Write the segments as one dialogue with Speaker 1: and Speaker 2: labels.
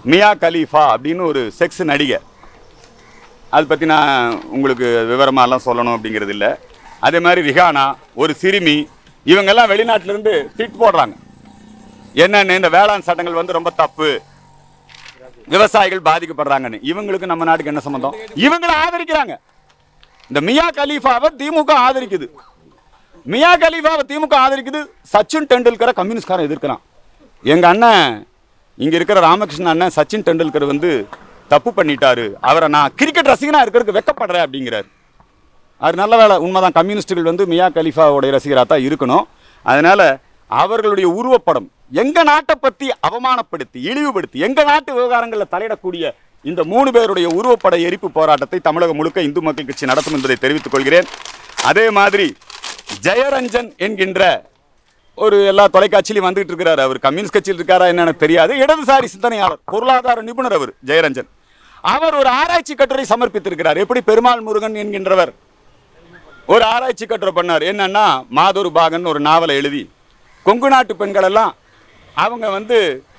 Speaker 1: மியா கலீஃபா அப்படின்னு ஒரு செக்ஸ் நடிகை அதை பற்றி நான் உங்களுக்கு விவரமாலாம் சொல்லணும் அப்படிங்கிறது இல்லை அதே மாதிரி ரிஹானா ஒரு சிறுமி இவங்கெல்லாம் வெளிநாட்டிலேருந்து ட்வீட் போடுறாங்க என்னென்ன இந்த வேளாண் சட்டங்கள் வந்து ரொம்ப தப்பு விவசாயிகள் பாதிக்கப்படுறாங்கன்னு இவங்களுக்கு நம்ம நாட்டுக்கு என்ன சம்பந்தம் இவங்களை ஆதரிக்கிறாங்க இந்த மியா கலீஃபாவை திமுக ஆதரிக்குது மியா கலீஃபாவை திமுக ஆதரிக்குது சச்சின் டெண்டுல்கரை கம்யூனிஸ்ட்காரன் எதிர்க்கிறான் எங்க அண்ணன் இங்க இருக்கிற ராமகிருஷ்ணன் அண்ணன் சச்சின் டெண்டுல்கர் வந்து தப்பு பண்ணிட்டாரு அவரை நான் கிரிக்கெட் ரசிகனா இருக்கிறதுக்கு வெக்கப்படுறேன் அப்படிங்கிறாரு அது நல்ல வேலை உண்மைதான் கம்யூனிஸ்டுகள் வந்து மியா கலீஃபாவுடைய ரசிகராக தான் இருக்கணும் அதனால அவர்களுடைய உருவப்படம் எங்க நாட்டை பத்தி அவமானப்படுத்தி இழிவுபடுத்தி எங்க நாட்டு விவகாரங்களில் தலையிடக்கூடிய இந்த மூணு பேருடைய உருவப்பட எரிப்பு போராட்டத்தை தமிழகம் முழுக்க இந்து மக்கள் கட்சி நடத்தும் என்பதை தெரிவித்துக் கொள்கிறேன் அதே மாதிரி ஜெயரஞ்சன் என்கின்ற ஒரு எல்லா தொலைக்காட்சியிலையும் வந்துகிட்டு இருக்கிறாரு அவர் கம்யூனிஸ்ட் கட்சியில் இருக்காரா என்னன்னு தெரியாது இடதுசாரி சிந்தனையாளர் பொருளாதார நிபுணர் அவர் ஜெயரஞ்சன் அவர் ஒரு ஆராய்ச்சி கட்டுரை சமர்ப்பித்திருக்கிறார் எப்படி பெருமாள் முருகன் என்கின்றவர் ஒரு ஆராய்ச்சி கட்டுரை பண்ணார் என்னன்னா மாதொரு பாகன் ஒரு நாவலை எழுதி கொங்கு நாட்டு பெண்கள் எல்லாம் அவங்க வந்து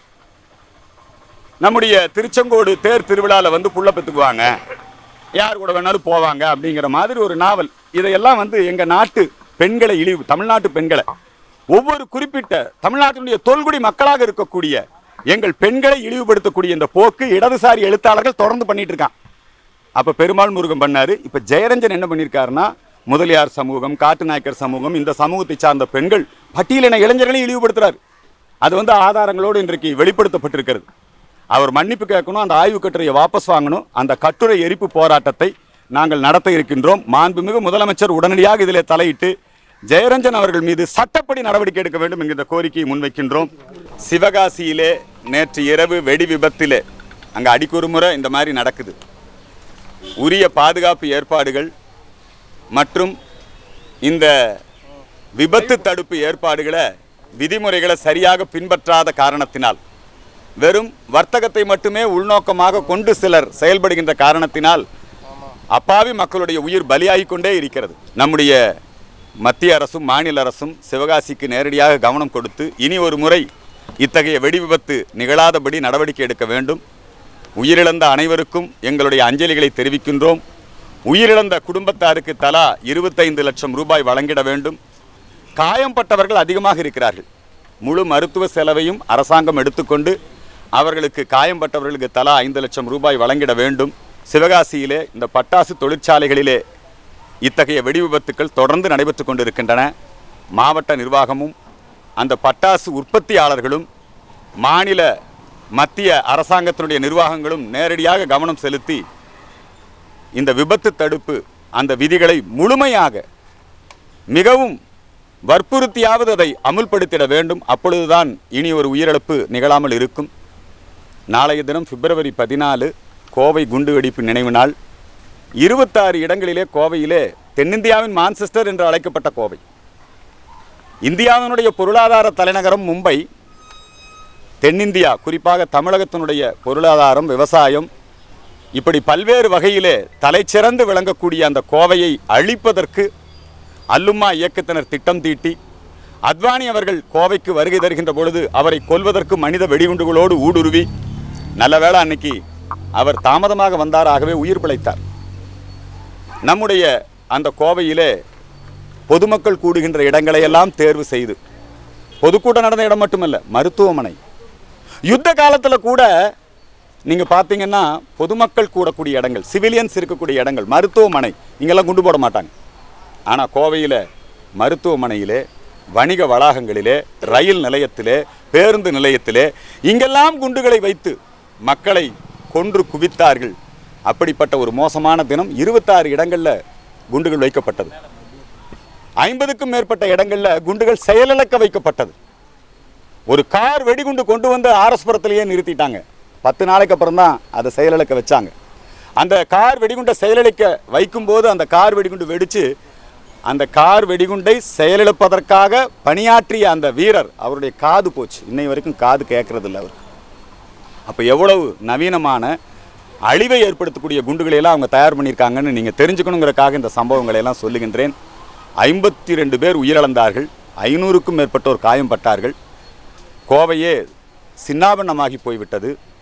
Speaker 1: நம்முடைய திருச்செங்கோடு தேர் திருவிழாவில் வந்து புள்ள பெற்றுக்குவாங்க யார் கூட வேணாலும் போவாங்க அப்படிங்கிற மாதிரி ஒரு நாவல் இதையெல்லாம் வந்து எங்கள் நாட்டு பெண்களை இழிவு தமிழ்நாட்டு பெண்களை ஒவ்வொரு குறிப்பிட்ட தமிழ்நாட்டினுடைய தொல்குடி மக்களாக இருக்கக்கூடிய எங்கள் பெண்களை இழிவுபடுத்தக்கூடிய இந்த போக்கு இடதுசாரி எழுத்தாளர்கள் தொடர்ந்து பண்ணிட்டு இருக்கான் அப்ப பெருமாள் முருகன் பண்ணாரு இப்ப ஜெயரஞ்சன் என்ன பண்ணியிருக்காருன்னா முதலியார் சமூகம் காட்டுநாயக்கர் சமூகம் இந்த சமூகத்தை சார்ந்த பெண்கள் பட்டியலின இளைஞர்களையும் இழிவுபடுத்துறாரு அது வந்து ஆதாரங்களோடு இன்றைக்கு வெளிப்படுத்தப்பட்டிருக்கிறது அவர் மன்னிப்பு கேட்கணும் அந்த ஆய்வு கட்டுரையை வாபஸ் வாங்கணும் அந்த கட்டுரை எரிப்பு போராட்டத்தை நாங்கள் நடத்த இருக்கின்றோம் மாண்புமிகு முதலமைச்சர் உடனடியாக இதிலே தலையிட்டு ஜெயரஞ்சன் அவர்கள் மீது சட்டப்படி நடவடிக்கை எடுக்க வேண்டும் என்கிற கோரிக்கையை முன்வைக்கின்றோம் சிவகாசியிலே நேற்று இரவு வெடி விபத்திலே அங்கே அடிக்கொரு முறை இந்த மாதிரி நடக்குது உரிய பாதுகாப்பு ஏற்பாடுகள் மற்றும் இந்த விபத்து தடுப்பு ஏற்பாடுகளை விதிமுறைகளை சரியாக பின்பற்றாத காரணத்தினால் வெறும் வர்த்தகத்தை மட்டுமே உள்நோக்கமாக கொண்டு சிலர் செயல்படுகின்ற காரணத்தினால் அப்பாவி மக்களுடைய உயிர் பலியாகிக் கொண்டே இருக்கிறது நம்முடைய மத்திய அரசும் மாநில அரசும் சிவகாசிக்கு நேரடியாக கவனம் கொடுத்து இனி ஒரு முறை இத்தகைய வெடி விபத்து நிகழாதபடி நடவடிக்கை எடுக்க வேண்டும் உயிரிழந்த அனைவருக்கும் எங்களுடைய அஞ்சலிகளை தெரிவிக்கின்றோம் உயிரிழந்த குடும்பத்தாருக்கு தலா இருபத்தைந்து லட்சம் ரூபாய் வழங்கிட வேண்டும் காயம்பட்டவர்கள் அதிகமாக இருக்கிறார்கள் முழு மருத்துவ செலவையும் அரசாங்கம் எடுத்துக்கொண்டு அவர்களுக்கு காயம்பட்டவர்களுக்கு தலா ஐந்து லட்சம் ரூபாய் வழங்கிட வேண்டும் சிவகாசியிலே இந்த பட்டாசு தொழிற்சாலைகளிலே இத்தகைய வெடி விபத்துக்கள் தொடர்ந்து நடைபெற்று கொண்டிருக்கின்றன மாவட்ட நிர்வாகமும் அந்த பட்டாசு உற்பத்தியாளர்களும் மாநில மத்திய அரசாங்கத்தினுடைய நிர்வாகங்களும் நேரடியாக கவனம் செலுத்தி இந்த விபத்து தடுப்பு அந்த விதிகளை முழுமையாக மிகவும் வற்புறுத்தியாவது அதை அமுல்படுத்திட வேண்டும் அப்பொழுதுதான் இனி ஒரு உயிரிழப்பு நிகழாமல் இருக்கும் நாளைய தினம் பிப்ரவரி பதினாலு கோவை குண்டுவெடிப்பு நினைவு நாள் இருபத்தாறு இடங்களிலே கோவையிலே தென்னிந்தியாவின் மான்செஸ்டர் என்று அழைக்கப்பட்ட கோவை இந்தியாவினுடைய பொருளாதார தலைநகரம் மும்பை தென்னிந்தியா குறிப்பாக தமிழகத்தினுடைய பொருளாதாரம் விவசாயம் இப்படி பல்வேறு வகையிலே தலைச்சிறந்து விளங்கக்கூடிய அந்த கோவையை அழிப்பதற்கு அல்லுமா இயக்கத்தினர் திட்டம் தீட்டி அத்வானி அவர்கள் கோவைக்கு வருகை தருகின்ற பொழுது அவரை கொல்வதற்கு மனித வெடிகுண்டுகளோடு ஊடுருவி நல்ல வேளை அன்னைக்கு அவர் தாமதமாக வந்தார் ஆகவே உயிர் பிழைத்தார் நம்முடைய அந்த கோவையிலே பொதுமக்கள் கூடுகின்ற இடங்களை எல்லாம் தேர்வு செய்து பொதுக்கூட்டம் நடந்த இடம் மட்டுமல்ல மருத்துவமனை யுத்த காலத்தில் கூட நீங்கள் பார்த்தீங்கன்னா பொதுமக்கள் கூடக்கூடிய இடங்கள் சிவிலியன்ஸ் இருக்கக்கூடிய இடங்கள் மருத்துவமனை இங்கெல்லாம் குண்டு போட மாட்டாங்க ஆனால் கோவையில் மருத்துவமனையிலே வணிக வளாகங்களிலே ரயில் நிலையத்திலே பேருந்து நிலையத்திலே இங்கெல்லாம் குண்டுகளை வைத்து மக்களை கொன்று குவித்தார்கள் அப்படிப்பட்ட ஒரு மோசமான தினம் இருபத்தாறு இடங்களில் குண்டுகள் வைக்கப்பட்டது ஐம்பதுக்கும் மேற்பட்ட இடங்களில் குண்டுகள் செயலிழக்க வைக்கப்பட்டது ஒரு கார் வெடிகுண்டு கொண்டு வந்து ஆர்எஸ்புரத்திலேயே நிறுத்திட்டாங்க பத்து நாளைக்கு அப்புறம் தான் அதை செயலிழக்க வச்சாங்க அந்த கார் வெடிகுண்டை செயலிழக்க வைக்கும்போது அந்த கார் வெடிகுண்டு வெடித்து அந்த கார் வெடிகுண்டை செயலிழப்பதற்காக பணியாற்றிய அந்த வீரர் அவருடைய காது போச்சு இன்னை வரைக்கும் காது கேட்கறது இல்லை அவர் அப்போ எவ்வளவு நவீனமான அழிவை ஏற்படுத்தக்கூடிய குண்டுகளை எல்லாம் அவங்க தயார் பண்ணியிருக்காங்கன்னு நீங்கள் தெரிஞ்சுக்கணுங்கிறக்காக இந்த சம்பவங்களை எல்லாம் சொல்லுகின்றேன் ஐம்பத்தி ரெண்டு பேர் உயிரிழந்தார்கள் ஐநூறுக்கும் மேற்பட்டோர் காயம்பட்டார்கள் கோவையே சின்னாபண்ணமாகி போய்விட்டது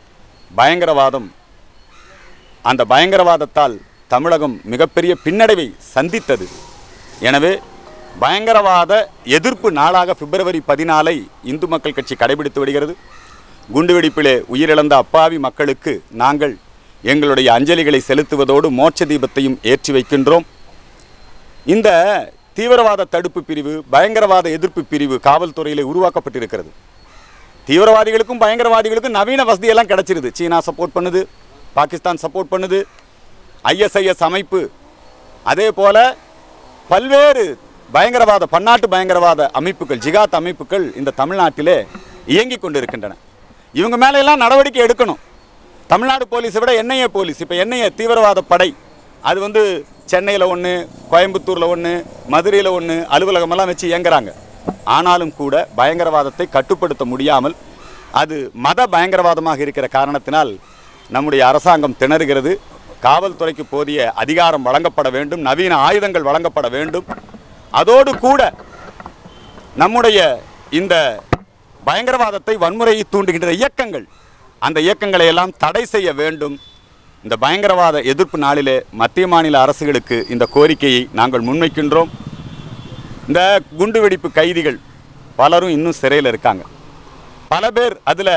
Speaker 1: பயங்கரவாதம் அந்த பயங்கரவாதத்தால் தமிழகம் மிகப்பெரிய பின்னடைவை சந்தித்தது எனவே பயங்கரவாத எதிர்ப்பு நாளாக பிப்ரவரி பதினாலை இந்து மக்கள் கட்சி கடைபிடித்து வருகிறது குண்டுவெடிப்பிலே உயிரிழந்த அப்பாவி மக்களுக்கு நாங்கள் எங்களுடைய அஞ்சலிகளை செலுத்துவதோடு மோட்ச தீபத்தையும் ஏற்றி வைக்கின்றோம் இந்த தீவிரவாத தடுப்பு பிரிவு பயங்கரவாத எதிர்ப்பு பிரிவு காவல்துறையில் உருவாக்கப்பட்டிருக்கிறது தீவிரவாதிகளுக்கும் பயங்கரவாதிகளுக்கும் நவீன வசதியெல்லாம் கிடைச்சிருது சீனா சப்போர்ட் பண்ணுது பாகிஸ்தான் சப்போர்ட் பண்ணுது ஐஎஸ்ஐஎஸ் அமைப்பு அதே போல பல்வேறு பயங்கரவாத பன்னாட்டு பயங்கரவாத அமைப்புகள் ஜிகாத் அமைப்புகள் இந்த தமிழ்நாட்டிலே இயங்கிக் கொண்டிருக்கின்றன இவங்க மேல எல்லாம் நடவடிக்கை எடுக்கணும் தமிழ்நாடு போலீஸை விட என்ஐஏ போலீஸ் இப்போ என்ஐஏ தீவிரவாத படை அது வந்து சென்னையில் ஒன்று கோயம்புத்தூரில் ஒன்று மதுரையில் ஒன்று அலுவலகமெல்லாம் வச்சு இயங்குறாங்க ஆனாலும் கூட பயங்கரவாதத்தை கட்டுப்படுத்த முடியாமல் அது மத பயங்கரவாதமாக இருக்கிற காரணத்தினால் நம்முடைய அரசாங்கம் திணறுகிறது காவல்துறைக்கு போதிய அதிகாரம் வழங்கப்பட வேண்டும் நவீன ஆயுதங்கள் வழங்கப்பட வேண்டும் அதோடு கூட நம்முடைய இந்த பயங்கரவாதத்தை வன்முறையை தூண்டுகின்ற இயக்கங்கள் அந்த இயக்கங்களை எல்லாம் தடை செய்ய வேண்டும் இந்த பயங்கரவாத எதிர்ப்பு நாளிலே மத்திய மாநில அரசுகளுக்கு இந்த கோரிக்கையை நாங்கள் முன்வைக்கின்றோம் இந்த குண்டுவெடிப்பு கைதிகள் பலரும் இன்னும் சிறையில் இருக்காங்க பல பேர் அதில்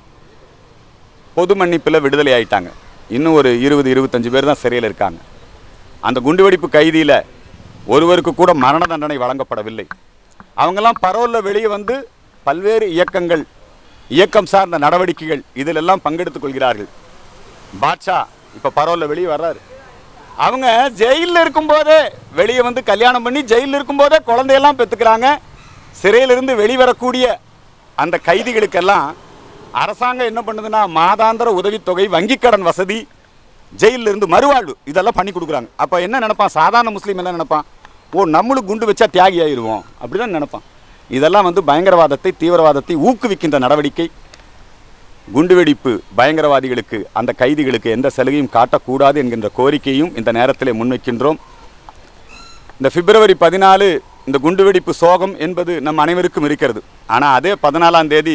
Speaker 1: பொது மன்னிப்பில் விடுதலை ஆயிட்டாங்க இன்னும் ஒரு இருபது இருபத்தஞ்சு பேர் தான் சிறையில் இருக்காங்க அந்த குண்டுவெடிப்பு கைதியில் ஒருவருக்கு கூட மரண தண்டனை வழங்கப்படவில்லை அவங்கெல்லாம் பரோலில் வெளியே வந்து பல்வேறு இயக்கங்கள் இயக்கம் சார்ந்த நடவடிக்கைகள் இதிலெல்லாம் பங்கெடுத்துக் கொள்கிறார்கள் பாட்ஷா இப்போ பரோலில் வெளியே வர்றாரு அவங்க ஜெயிலில் இருக்கும்போதே வெளியே வந்து கல்யாணம் பண்ணி ஜெயிலில் இருக்கும்போதே குழந்தையெல்லாம் பெற்றுக்கிறாங்க சிறையிலிருந்து வெளிவரக்கூடிய அந்த கைதிகளுக்கெல்லாம் அரசாங்கம் என்ன பண்ணுதுன்னா மாதாந்திர உதவித்தொகை வங்கிக் கடன் வசதி ஜெயில்ல இருந்து மறுவாழ்வு இதெல்லாம் பண்ணி கொடுக்குறாங்க அப்போ என்ன நினைப்பான் சாதாரண முஸ்லீம் என்ன நினைப்பான் ஓ நம்மளும் குண்டு வச்சா தியாகி ஆயிடுவோம் அப்படிதான் நினைப்பான் இதெல்லாம் வந்து பயங்கரவாதத்தை தீவிரவாதத்தை ஊக்குவிக்கின்ற நடவடிக்கை குண்டுவெடிப்பு பயங்கரவாதிகளுக்கு அந்த கைதிகளுக்கு எந்த சலுகையும் காட்டக்கூடாது என்கின்ற கோரிக்கையும் இந்த நேரத்திலே முன்வைக்கின்றோம் இந்த பிப்ரவரி பதினாலு இந்த குண்டுவெடிப்பு சோகம் என்பது நம் அனைவருக்கும் இருக்கிறது ஆனால் அதே பதினாலாம் தேதி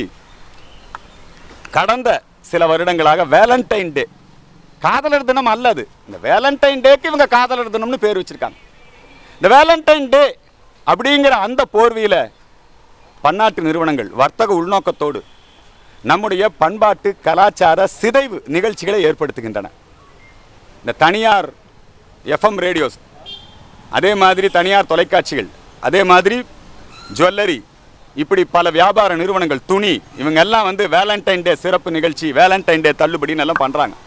Speaker 1: கடந்த சில வருடங்களாக வேலண்டைன் டே காதலர் தினம் அல்லது இந்த வேலண்டைன் டேக்கு இவங்க காதலர் தினம்னு பேர் வச்சிருக்காங்க இந்த வேலண்டைன் டே அப்படிங்கிற அந்த போர்வையில் பன்னாட்டு நிறுவனங்கள் வர்த்தக உள்நோக்கத்தோடு நம்முடைய பண்பாட்டு கலாச்சார சிதைவு நிகழ்ச்சிகளை ஏற்படுத்துகின்றன இந்த தனியார் எஃப்எம் ரேடியோஸ் அதே மாதிரி தனியார் தொலைக்காட்சிகள் அதே மாதிரி ஜுவல்லரி இப்படி பல வியாபார நிறுவனங்கள் துணி இவங்க எல்லாம் வந்து வேலண்டைன் டே சிறப்பு நிகழ்ச்சி வேலண்டைன் டே தள்ளுபடின்னு எல்லாம் பண்ணுறாங்க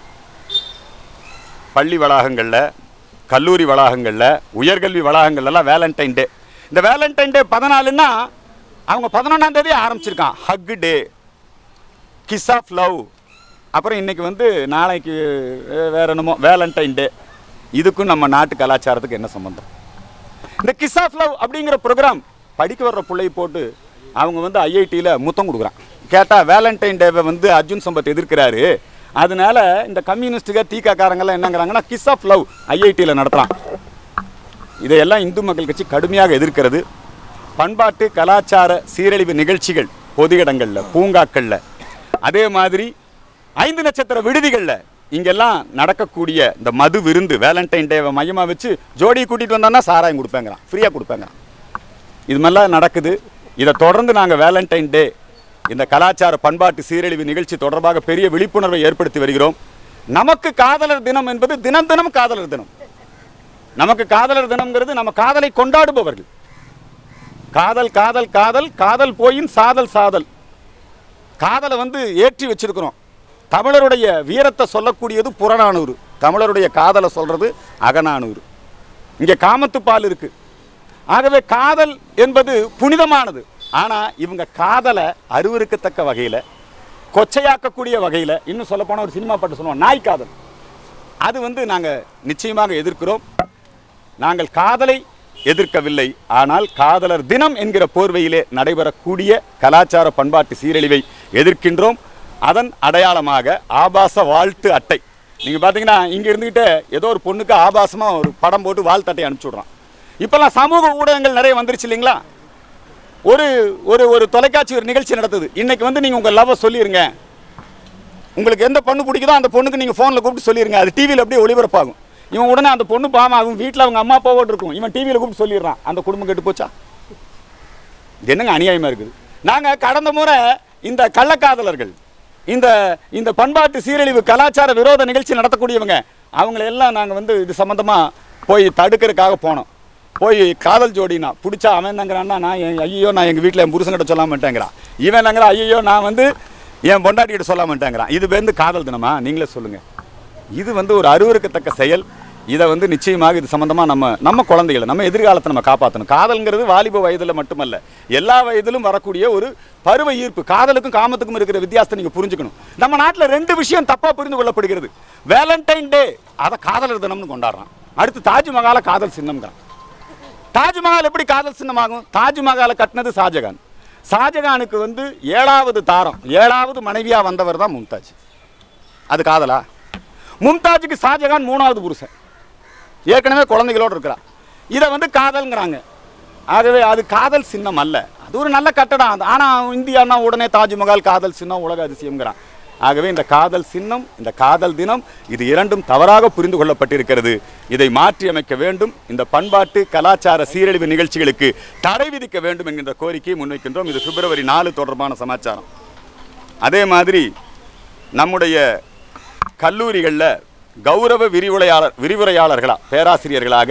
Speaker 1: பள்ளி வளாகங்களில் கல்லூரி வளாகங்களில் உயர்கல்வி வளாகங்கள்லாம் வேலண்டைன் டே இந்த வேலண்டைன் டே பதினாலுன்னா அவங்க பதினொன்றாம் தேதி ஆரம்பிச்சிருக்கான் hug day kiss of love அப்புறம் இன்னைக்கு வந்து நாளைக்கு அஹ், வேற என்னமோ வேலண்டைன் டே இதுக்கும் நம்ம நாட்டு கலாச்சாரத்துக்கு என்ன சம்பந்தம் இந்த கிஸ் ஆஃப் லவ் அப்படிங்கிற ப்ரோக்ராம் படிக்க வர்ற பிள்ளையை போட்டு அவங்க வந்து ஐஐடியில் முத்தம் கொடுக்குறான் கேட்டால் வேலண்டைன் டேவை வந்து அர்ஜுன் சம்பத் எதிர்க்கிறாரு அதனால இந்த கம்யூனிஸ்டுக தீக்காக்காரங்கெல்லாம் என்னங்கிறாங்கன்னா கிஸ் ஆஃப் லவ் ஐஐடியில் நடத்துகிறான் இதையெல்லாம் இந்து மக்கள் கட்சி கடுமையாக எதிர்க்கிறது பண்பாட்டு கலாச்சார சீரழிவு நிகழ்ச்சிகள் பொது இடங்களில் பூங்காக்களில் அதே மாதிரி ஐந்து நட்சத்திர விடுதிகளில் இங்கெல்லாம் நடக்கக்கூடிய இந்த மது விருந்து வேலண்டைன் டேவை மையமாக வச்சு ஜோடியை கூட்டிகிட்டு வந்தோன்னா சாராயம் கொடுப்பேங்கிறான் ஃப்ரீயாக கொடுப்பேங்கிறான் இது மாதிரிலாம் நடக்குது இதை தொடர்ந்து நாங்கள் வேலண்டைன் டே இந்த கலாச்சார பண்பாட்டு சீரழிவு நிகழ்ச்சி தொடர்பாக பெரிய விழிப்புணர்வை ஏற்படுத்தி வருகிறோம் நமக்கு காதலர் தினம் என்பது தினம் தினம் காதலர் தினம் நமக்கு காதலர் தினம்ங்கிறது நம்ம காதலை கொண்டாடுபவர்கள் காதல் காதல் காதல் காதல் போயின் சாதல் சாதல் காதலை வந்து ஏற்றி வச்சிருக்கிறோம் தமிழருடைய வீரத்தை சொல்லக்கூடியது புறநானூறு தமிழருடைய காதலை சொல்றது அகநானூறு இங்கே காமத்துப்பால் இருக்கு ஆகவே காதல் என்பது புனிதமானது ஆனா இவங்க காதலை அருவருக்கத்தக்க வகையில கொச்சையாக்கக்கூடிய வகையில இன்னும் சொல்ல போனா ஒரு சினிமா பாட்டு சொல்லுவோம் நாய் காதல் அது வந்து நாங்க நிச்சயமாக எதிர்க்கிறோம் நாங்கள் காதலை எதிர்க்கவில்லை ஆனால் காதலர் தினம் என்கிற போர்வையிலே நடைபெறக்கூடிய கலாச்சார பண்பாட்டு சீரழிவை எதிர்க்கின்றோம் அதன் அடையாளமாக ஆபாச வாழ்த்து அட்டை நீங்கள் பார்த்தீங்கன்னா இங்கே இருந்துக்கிட்டே ஏதோ ஒரு பொண்ணுக்கு ஆபாசமாக ஒரு படம் போட்டு வாழ்த்து அட்டை அனுப்பிச்சி விட்றான் இப்போல்லாம் சமூக ஊடகங்கள் நிறைய வந்துருச்சு இல்லைங்களா ஒரு ஒரு ஒரு தொலைக்காட்சி ஒரு நிகழ்ச்சி நடத்துது இன்னைக்கு வந்து நீங்கள் உங்கள் லவ்வை சொல்லிடுங்க உங்களுக்கு எந்த பொண்ணு பிடிக்குதோ அந்த பொண்ணுக்கு நீங்கள் ஃபோனில் கூப்பிட்டு சொல்லிடுங்க அது டிவியில் அப்படியே ஒளிபரப்பாகும் இவன் உடனே அந்த பொண்ணு பாவம் அவங்க வீட்டில் அவங்க அம்மா அப்பாவோடு இருக்கும் இவன் டிவியில் கூப்பிட்டு சொல்லிடுறான் அந்த குடும்பம் கெட்டு போச்சா இது என்னங்க அநியாயமாக இருக்குது நாங்கள் கடந்த முறை இந்த கள்ளக்காதலர்கள் இந்த இந்த பண்பாட்டு சீரழிவு கலாச்சார விரோத நிகழ்ச்சி நடத்தக்கூடியவங்க அவங்கள எல்லாம் நாங்கள் வந்து இது சம்மந்தமாக போய் தடுக்கிறதுக்காக போனோம் போய் காதல் ஜோடினா பிடிச்சா அவன் என்னங்கிறான்னா நான் என் ஐயோ நான் எங்கள் வீட்டில் என் புருஷன்கிட்ட சொல்ல மாட்டேங்கிறான் இவன் என்னங்கிறான் ஐயோ நான் வந்து என் பொண்டாட்டிகிட்ட சொல்ல மாட்டேங்கிறான் இது வந்து காதல் தினமா நீங்களே சொல்லுங்கள் இது வந்து ஒரு அருவருக்கத்தக்க செயல் இதை வந்து நிச்சயமாக இது சம்பந்தமாக நம்ம நம்ம குழந்தைகளை நம்ம எதிர்காலத்தை நம்ம காப்பாற்றணும் காதல்ங்கிறது வாலிப வயதில் மட்டுமல்ல எல்லா வயதிலும் வரக்கூடிய ஒரு பருவ ஈர்ப்பு காதலுக்கும் காமத்துக்கும் இருக்கிற வித்தியாசத்தை நீங்கள் புரிஞ்சுக்கணும் நம்ம நாட்டில் ரெண்டு விஷயம் தப்பாக புரிந்து கொள்ளப்படுகிறது வேலண்டைன் டே அதை காதலர் தினம்னு கொண்டாடுறான் அடுத்து தாஜ்மஹாலை காதல் சின்னம்ங்கிறான் தாஜ்மஹால் எப்படி காதல் சின்னமாகும் தாஜ்மஹாலை கட்டினது ஷாஜகான் ஷாஜகானுக்கு வந்து ஏழாவது தாரம் ஏழாவது மனைவியாக வந்தவர் தான் மும்தாஜ் அது காதலா மும்தாஜுக்கு ஷாஜகான் மூணாவது புருஷன் ஏற்கனவே குழந்தைகளோடு இருக்கிறா இதை வந்து காதல்ங்கிறாங்க ஆகவே அது காதல் சின்னம் அல்ல அது ஒரு நல்ல கட்டடம் அது ஆனால் இந்தியானா உடனே தாஜ்மஹால் காதல் சின்னம் உலக அதிசயம்ங்கிறான் ஆகவே இந்த காதல் சின்னம் இந்த காதல் தினம் இது இரண்டும் தவறாக புரிந்து கொள்ளப்பட்டிருக்கிறது இதை மாற்றி அமைக்க வேண்டும் இந்த பண்பாட்டு கலாச்சார சீரழிவு நிகழ்ச்சிகளுக்கு தடை விதிக்க வேண்டும் என்கின்ற கோரிக்கையை முன்வைக்கின்றோம் இது பிப்ரவரி நாலு தொடர்பான சமாச்சாரம் அதே மாதிரி நம்முடைய கல்லூரிகளில் கௌரவ விரிவுரையாளர் விரிவுரையாளர்களாக பேராசிரியர்களாக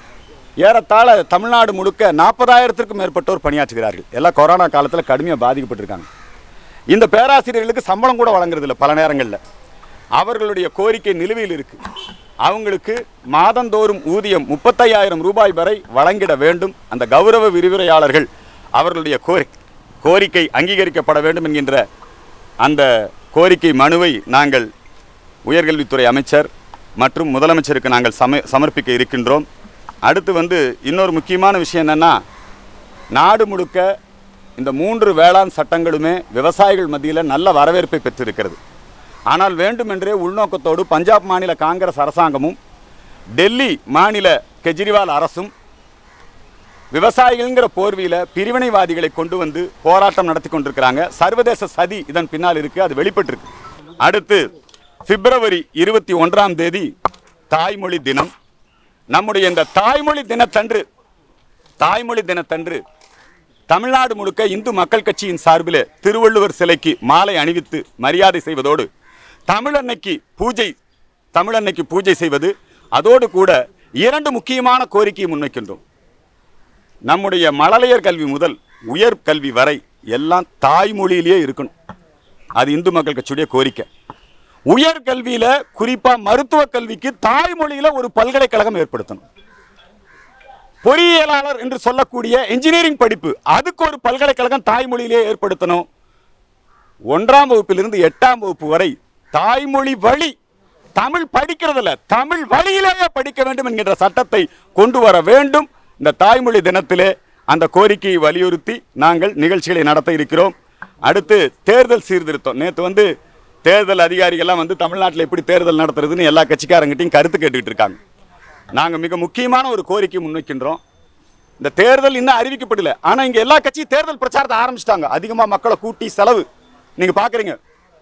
Speaker 1: ஏறத்தாழ தமிழ்நாடு முழுக்க நாற்பதாயிரத்திற்கும் மேற்பட்டோர் பணியாற்றுகிறார்கள் எல்லாம் கொரோனா காலத்தில் கடுமையாக பாதிக்கப்பட்டிருக்காங்க இந்த பேராசிரியர்களுக்கு சம்பளம் கூட வழங்குறதில்ல பல நேரங்களில் அவர்களுடைய கோரிக்கை நிலுவையில் இருக்கு அவங்களுக்கு மாதந்தோறும் ஊதியம் முப்பத்தையாயிரம் ரூபாய் வரை வழங்கிட வேண்டும் அந்த கௌரவ விரிவுரையாளர்கள் அவர்களுடைய கோரி கோரிக்கை அங்கீகரிக்கப்பட வேண்டும் என்கின்ற அந்த கோரிக்கை மனுவை நாங்கள் உயர்கல்வித்துறை அமைச்சர் மற்றும் முதலமைச்சருக்கு நாங்கள் சம சமர்ப்பிக்க இருக்கின்றோம் அடுத்து வந்து இன்னொரு முக்கியமான விஷயம் என்னென்னா நாடு முழுக்க இந்த மூன்று வேளாண் சட்டங்களுமே விவசாயிகள் மத்தியில் நல்ல வரவேற்பை பெற்றிருக்கிறது ஆனால் வேண்டுமென்றே உள்நோக்கத்தோடு பஞ்சாப் மாநில காங்கிரஸ் அரசாங்கமும் டெல்லி மாநில கெஜ்ரிவால் அரசும் விவசாயிகள்ங்கிற போர்வியில் பிரிவினைவாதிகளை கொண்டு வந்து போராட்டம் நடத்தி கொண்டிருக்கிறாங்க சர்வதேச சதி இதன் பின்னால் இருக்கு அது வெளிப்பட்டிருக்கு அடுத்து பிப்ரவரி இருபத்தி ஒன்றாம் தேதி தாய்மொழி தினம் நம்முடைய இந்த தாய்மொழி தினத்தன்று தாய்மொழி தினத்தன்று தமிழ்நாடு முழுக்க இந்து மக்கள் கட்சியின் சார்பில் திருவள்ளுவர் சிலைக்கு மாலை அணிவித்து மரியாதை செய்வதோடு தமிழன்னைக்கு பூஜை தமிழன்னைக்கு பூஜை செய்வது அதோடு கூட இரண்டு முக்கியமான கோரிக்கையை முன்வைக்கின்றோம் நம்முடைய மழலையர் கல்வி முதல் உயர் கல்வி வரை எல்லாம் தாய்மொழியிலேயே இருக்கணும் அது இந்து மக்கள் கட்சியுடைய கோரிக்கை உயர் கல்வியில குறிப்பா மருத்துவ கல்விக்கு தாய்மொழியில ஒரு பல்கலைக்கழகம் ஏற்படுத்தணும் பொறியியலாளர் என்று சொல்லக்கூடிய இன்ஜினியரிங் படிப்பு அதுக்கு ஒரு பல்கலைக்கழகம் தாய்மொழியிலே ஏற்படுத்தணும் ஒன்றாம் வகுப்பிலிருந்து எட்டாம் வகுப்பு வரை தாய்மொழி வழி தமிழ் படிக்கிறதில்ல தமிழ் வழியிலேயே படிக்க வேண்டும் என்கின்ற சட்டத்தை கொண்டு வர வேண்டும் இந்த தாய்மொழி தினத்திலே அந்த கோரிக்கையை வலியுறுத்தி நாங்கள் நிகழ்ச்சிகளை நடத்த இருக்கிறோம் அடுத்து தேர்தல் சீர்திருத்தம் நேற்று வந்து தேர்தல் அதிகாரிகள்லாம் வந்து தமிழ்நாட்டில் எப்படி தேர்தல் நடத்துறதுன்னு எல்லா கட்சிக்காரங்கிட்டையும் கருத்து கேட்டுக்கிட்டு இருக்காங்க நாங்கள் மிக முக்கியமான ஒரு கோரிக்கை முன்வைக்கின்றோம் இந்த தேர்தல் இன்னும் அறிவிக்கப்படல ஆனால் இங்கே எல்லா கட்சியும் தேர்தல் பிரச்சாரத்தை ஆரம்பிச்சிட்டாங்க அதிகமாக மக்களை கூட்டி செலவு நீங்கள் பார்க்குறீங்க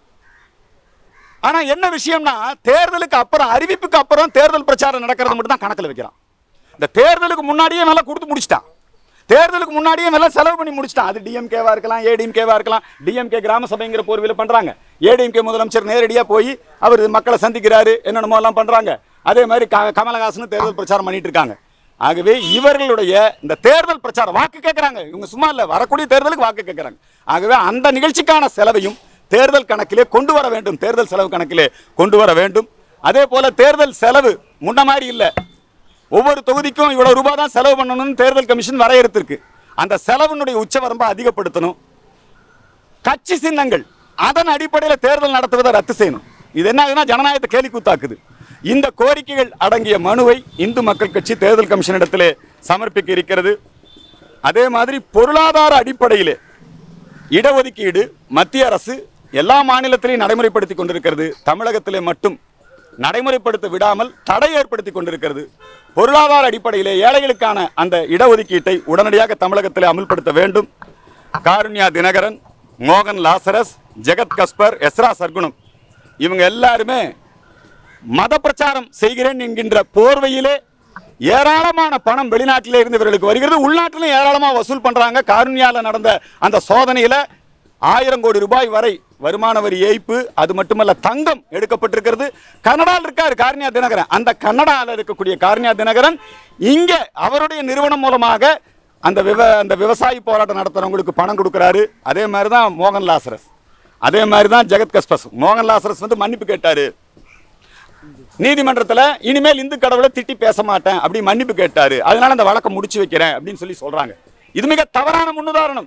Speaker 1: ஆனால் என்ன விஷயம்னா தேர்தலுக்கு அப்புறம் அறிவிப்புக்கு அப்புறம் தேர்தல் பிரச்சாரம் நடக்கிறது மட்டும் தான் கணக்கில் வைக்கிறான் இந்த தேர்தலுக்கு முன்னாடியே நல்லா கொடுத்து முடிச்சிட்டான் தேர்தலுக்கு முன்னாடியே நல்லா செலவு பண்ணி முடிச்சிட்டான் அது டிஎம்கேவா இருக்கலாம் ஏடிஎம்கேவா இருக்கலாம் டிஎம்கே கிராம சபைங்கிற போர்வையில் பண்றாங்க ஏடிஎம்கே முதலமைச்சர் நேரடியாக போய் அவர் மக்களை சந்திக்கிறாரு என்னென்னமோ எல்லாம் பண்றாங்க அதே மாதிரி க- கமலஹாசன் தேர்தல் பிரச்சாரம் பண்ணிட்டு இருக்காங்க ஆகவே இவர்களுடைய இந்த தேர்தல் பிரச்சாரம் வாக்கு கேட்குறாங்க இவங்க சும்மா இல்லை வரக்கூடிய தேர்தலுக்கு வாக்கு கேட்குறாங்க ஆகவே அந்த நிகழ்ச்சிக்கான செலவையும் தேர்தல் கணக்கிலே கொண்டு வர வேண்டும் தேர்தல் செலவு கணக்கிலே கொண்டு வர வேண்டும் அதே போல தேர்தல் செலவு முன்ன மாதிரி இல்லை ஒவ்வொரு தொகுதிக்கும் இவ்வளவு ரூபாய் தான் செலவு பண்ணணும்னு தேர்தல் கமிஷன் வரையறுத்திருக்கு அந்த செலவினுடைய உச்சவரம்பை அதிகப்படுத்தணும் கட்சி சின்னங்கள் அதன் அடிப்படையில் தேர்தல் நடத்துவதை ரத்து செய்யணும் இது என்ன ஆகுதுன்னா ஜனநாயகத்தை கேலி கூத்தாக்குது இந்த கோரிக்கைகள் அடங்கிய மனுவை இந்து மக்கள் கட்சி தேர்தல் கமிஷனிடத்திலே சமர்ப்பிக்க இருக்கிறது அதே மாதிரி பொருளாதார அடிப்படையிலே இடஒதுக்கீடு மத்திய அரசு எல்லா மாநிலத்திலையும் நடைமுறைப்படுத்தி கொண்டிருக்கிறது தமிழகத்திலே மட்டும் நடைமுறைப்படுத்த விடாமல் தடை ஏற்படுத்தி கொண்டிருக்கிறது பொருளாதார அடிப்படையிலே ஏழைகளுக்கான அந்த இடஒதுக்கீட்டை உடனடியாக தமிழகத்திலே அமல்படுத்த வேண்டும் காருண்யா தினகரன் மோகன் லாசரஸ் ஜெகத் கஸ்பர் எஸ்ரா சர்க்குணம் இவங்க எல்லாருமே மத பிரச்சாரம் செய்கிறேன் என்கின்ற போர்வையிலே ஏராளமான பணம் வெளிநாட்டிலே இருந்து இவர்களுக்கு வருகிறது உள்நாட்டிலும் ஏராளமாக வசூல் பண்றாங்க காருண்யால நடந்த அந்த சோதனையில ஆயிரம் கோடி ரூபாய் வரை வருமான வரி ஏய்ப்பு அது மட்டுமல்ல தங்கம் எடுக்கப்பட்டிருக்கிறது கனடாவில் இருக்காரு கார்னியா தினகரன் அந்த கனடாவில் இருக்கக்கூடிய கார்னியா தினகரன் இங்க அவருடைய நிறுவனம் மூலமாக அந்த விவ அந்த விவசாயி போராட்டம் நடத்துறவங்களுக்கு பணம் கொடுக்குறாரு அதே மாதிரி தான் மோகன் லாசரஸ் அதே மாதிரி தான் ஜெகத் கஸ்பஸ் மோகன் லாசரஸ் வந்து மன்னிப்பு கேட்டாரு நீதிமன்றத்துல இனிமேல் இந்து கடவுளை திட்டி பேச மாட்டேன் அப்படி மன்னிப்பு கேட்டாரு அதனால அந்த வழக்கை முடிச்சு வைக்கிறேன் அப்படின்னு சொல்லி சொல்றாங்க இது மிக தவறான முன்னுதாரணம்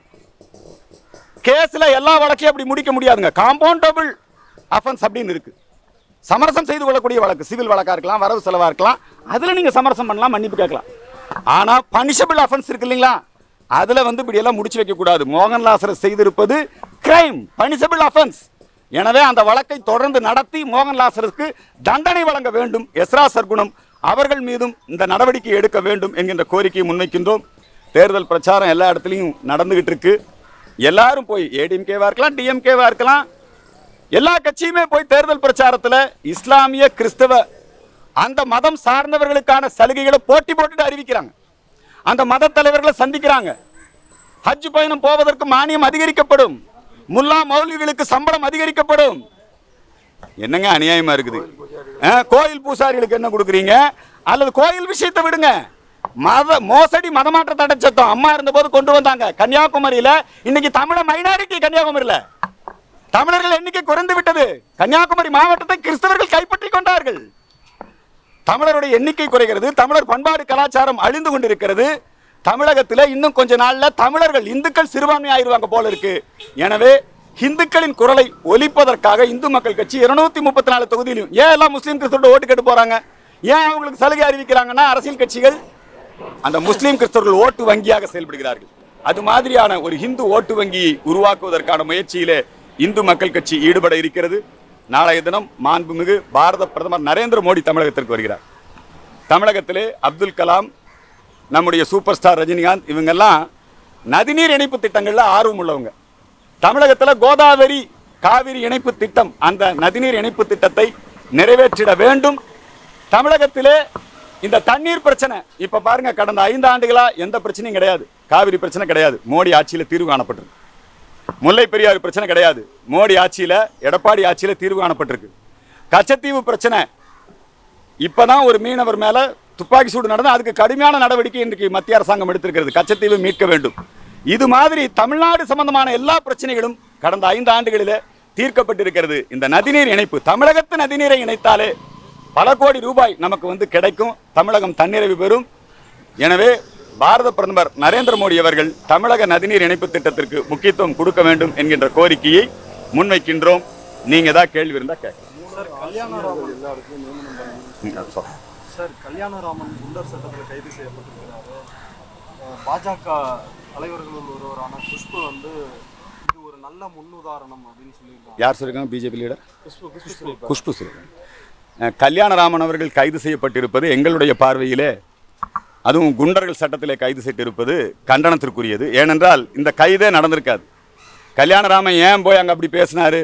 Speaker 1: கேஸ்ல எல்லா வழக்கையும் அப்படி முடிக்க முடியாதுங்க காம்பவுண்டபிள் அஃபென்ஸ் அப்படின்னு இருக்கு சமரசம் செய்து கொள்ளக்கூடிய வழக்கு சிவில் வழக்கா இருக்கலாம் வரவு செலவா இருக்கலாம் அதுல நீங்க சமரசம் பண்ணலாம் மன்னிப்பு கேட்கலாம் ஆனா பனிஷபிள் அஃபென்ஸ் இருக்கு இல்லைங்களா அதுல வந்து இப்படி எல்லாம் முடிச்சு வைக்க கூடாது மோகன் லாசரஸ் செய்திருப்பது கிரைம் பனிஷபிள் அஃபென்ஸ் எனவே அந்த வழக்கை தொடர்ந்து நடத்தி மோகன் லாசருக்கு தண்டனை வழங்க வேண்டும் எஸ்ரா சர்க்குணம் அவர்கள் மீதும் இந்த நடவடிக்கை எடுக்க வேண்டும் என்கின்ற கோரிக்கையை முன்வைக்கின்றோம் தேர்தல் பிரச்சாரம் எல்லா இடத்துலையும் நடந்துகிட்டு இருக்கு எல்லாரும் போய் ஏடிஎம்கேவா இருக்கலாம் டிஎம்கேவா இருக்கலாம் எல்லா கட்சியுமே போய் தேர்தல் பிரச்சாரத்துல இஸ்லாமிய கிறிஸ்தவ அந்த மதம் சார்ந்தவர்களுக்கான சலுகைகளை போட்டி போட்டுட்டு அறிவிக்கிறாங்க அந்த மத தலைவர்களை சந்திக்கிறாங்க ஹஜ் பயணம் போவதற்கு மானியம் அதிகரிக்கப்படும் முல்லா மௌலிகளுக்கு சம்பளம் அதிகரிக்கப்படும் என்னங்க அநியாயமா இருக்குது ஆ, கோயில் பூசாரிகளுக்கு என்ன கொடுக்குறீங்க அல்லது கோயில் விஷயத்தை விடுங்க மத மோசடி மதமாற்ற தடை சட்டம் அம்மா இருந்தபோது கொண்டு வந்தாங்க கன்னியாகுமரியில இன்னைக்கு தமிழ மைனாரிட்டி கன்னியாகுமரியில தமிழர்கள் எண்ணிக்கை குறைந்து விட்டது கன்னியாகுமரி மாவட்டத்தை கிறிஸ்தவர்கள் கைப்பற்றி கொண்டார்கள் தமிழருடைய எண்ணிக்கை குறைகிறது தமிழர் பண்பாடு கலாச்சாரம் அழிந்து கொண்டிருக்கிறது தமிழகத்தில் இன்னும் கொஞ்ச நாள்ல தமிழர்கள் இந்துக்கள் சிறுபான்மை ஆயிருவாங்க போல இருக்கு எனவே இந்துக்களின் குரலை ஒலிப்பதற்காக இந்து மக்கள் கட்சி இருநூத்தி முப்பத்தி நாலு தொகுதியிலும் ஏன் எல்லாம் முஸ்லீம் கிறிஸ்தவர்கள் ஓட்டு கேட்டு போறாங்க ஏன் அவங்களுக்கு சலுகை அறிவிக்கிறாங்கன்னா அரசியல் கட்சிகள் அந்த முஸ்லீம் கிறிஸ்தவர்கள் ஓட்டு வங்கியாக செயல்படுகிறார்கள் அது மாதிரியான ஒரு இந்து ஓட்டு வங்கியை உருவாக்குவதற்கான முயற்சியிலே இந்து மக்கள் கட்சி ஈடுபட இருக்கிறது நாளைய தினம் மாண்புமிகு பாரத பிரதமர் நரேந்திர மோடி தமிழகத்திற்கு வருகிறார் தமிழகத்திலே அப்துல் கலாம் நம்முடைய சூப்பர் ஸ்டார் ரஜினிகாந்த் இவங்கெல்லாம் நதிநீர் இணைப்பு திட்டங்களில் ஆர்வம் உள்ளவங்க தமிழகத்தில் கோதாவரி காவிரி இணைப்பு திட்டம் அந்த நதிநீர் இணைப்பு திட்டத்தை நிறைவேற்றிட வேண்டும் தமிழகத்திலே இந்த தண்ணீர் பிரச்சனை இப்ப பாருங்க கடந்த ஐந்து ஆண்டுகளா எந்த பிரச்சனையும் கிடையாது காவிரி பிரச்சனை கிடையாது மோடி ஆட்சியில் தீர்வு காணப்பட்டிருக்கு முல்லை பெரியாறு பிரச்சனை கிடையாது மோடி ஆட்சியில எடப்பாடி ஆட்சியில தீர்வு காணப்பட்டிருக்கு கச்சத்தீவு பிரச்சனை இப்பதான் ஒரு மீனவர் மேல துப்பாக்கி சூடு நடந்து அதுக்கு கடுமையான நடவடிக்கை இன்றைக்கு மத்திய அரசாங்கம் எடுத்திருக்கிறது கச்சத்தீவு மீட்க வேண்டும் இது மாதிரி தமிழ்நாடு சம்பந்தமான எல்லா பிரச்சனைகளும் கடந்த ஐந்து ஆண்டுகளிலே தீர்க்கப்பட்டிருக்கிறது இந்த நதிநீர் இணைப்பு தமிழகத்து நதிநீரை இணைத்தாலே பல கோடி ரூபாய் நமக்கு வந்து கிடைக்கும் தமிழகம் தன்னிறைவு பெறும் எனவே பாரத பிரதமர் நரேந்திர மோடி அவர்கள் தமிழக நதிநீர் இணைப்பு திட்டத்திற்கு முக்கியத்துவம் கொடுக்க வேண்டும் என்கின்ற கோரிக்கையை முன்வைக்கின்றோம் நீங்க ஏதாவது கேள்வி இருந்தா கேட்கலாம்
Speaker 2: சார் கல்யாணராமன்
Speaker 1: ம், அது சொல்லுங்க.
Speaker 2: சார் கல்யாணராமன் குண்டர் சட்டத்தில் கைது செய்யப்பட்டிருக்கிறாரு அஹ் பாஜக தலைவர்களுள் ஒருவரான குஷ்பு வந்து இது ஒரு நல்ல முன்னுதாரணம் அப்படின்னு சொல்லியிருக்காங்க
Speaker 1: யார் சொல்லிருக்காங்க பிஜேபி லீடர்
Speaker 2: குஷ்பு குஷ்பு சொல்லியிருக்காரு.
Speaker 1: குஷ்பு சொல்லிருக்காங்க அஹ், கல்யாணராமன் அவர்கள் கைது செய்யப்பட்டிருப்பது எங்களுடைய பார்வையிலே அதுவும் குண்டர்கள் சட்டத்திலே கைது செய்திருப்பது கண்டனத்திற்குரியது ஏனென்றால் இந்த கைதே நடந்திருக்காது கல்யாணராமன் ஏன் போய் அங்கே அப்படி பேசினாரு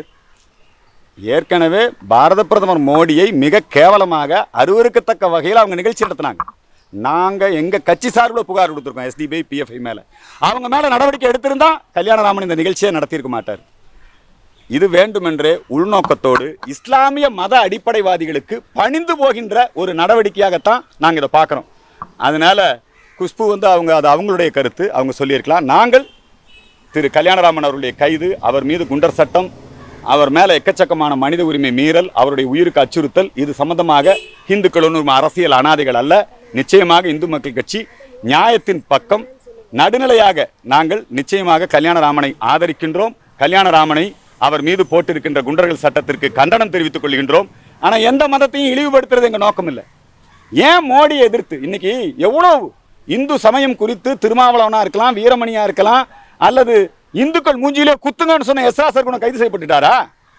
Speaker 1: ஏற்கனவே பாரத பிரதமர் மோடியை மிக கேவலமாக அருவருக்கத்தக்க வகையில் அவங்க நிகழ்ச்சி நடத்தினாங்க நாங்கள் எங்கள் கட்சி சார்பில் புகார் கொடுத்துருக்கோம் எஸ்டிபிஐ பிஎஃப்ஐ மேலே அவங்க மேலே நடவடிக்கை எடுத்திருந்தா கல்யாணராமன் இந்த நிகழ்ச்சியை நடத்தியிருக்க மாட்டார் இது வேண்டுமென்றே உள்நோக்கத்தோடு இஸ்லாமிய மத அடிப்படைவாதிகளுக்கு பணிந்து போகின்ற ஒரு நடவடிக்கையாகத்தான் நாங்கள் இதை பார்க்குறோம் அதனால குஷ்பு வந்து அவங்க அது அவங்களுடைய கருத்து அவங்க சொல்லியிருக்கலாம் நாங்கள் திரு கல்யாணராமன் அவருடைய கைது அவர் மீது குண்டர் சட்டம் அவர் மேலே எக்கச்சக்கமான மனித உரிமை மீறல் அவருடைய உயிருக்கு அச்சுறுத்தல் இது சம்பந்தமாக இந்துக்கள் ஒன்றும் அரசியல் அனாதைகள் அல்ல நிச்சயமாக இந்து மக்கள் கட்சி நியாயத்தின் பக்கம் நடுநிலையாக நாங்கள் நிச்சயமாக கல்யாணராமனை ஆதரிக்கின்றோம் கல்யாணராமனை அவர் மீது போட்டிருக்கின்ற குண்டர்கள் சட்டத்திற்கு கண்டனம் தெரிவித்துக் கொள்கின்றோம் ஆனால் எந்த மதத்தையும் இழிவுபடுத்துறது எங்கள் நோக்கம் இல்லை ஏன் மோடியை எதிர்த்து இன்னைக்கு எவ்வளவு இந்து சமயம் குறித்து திருமாவளவனா இருக்கலாம் வீரமணியா இருக்கலாம் அல்லது இந்துக்கள் மூஞ்சியிலே குத்துங்கன்னு சொன்ன எஸ் சர்க்குணம் கைது செய்யப்பட்டுட்டாரா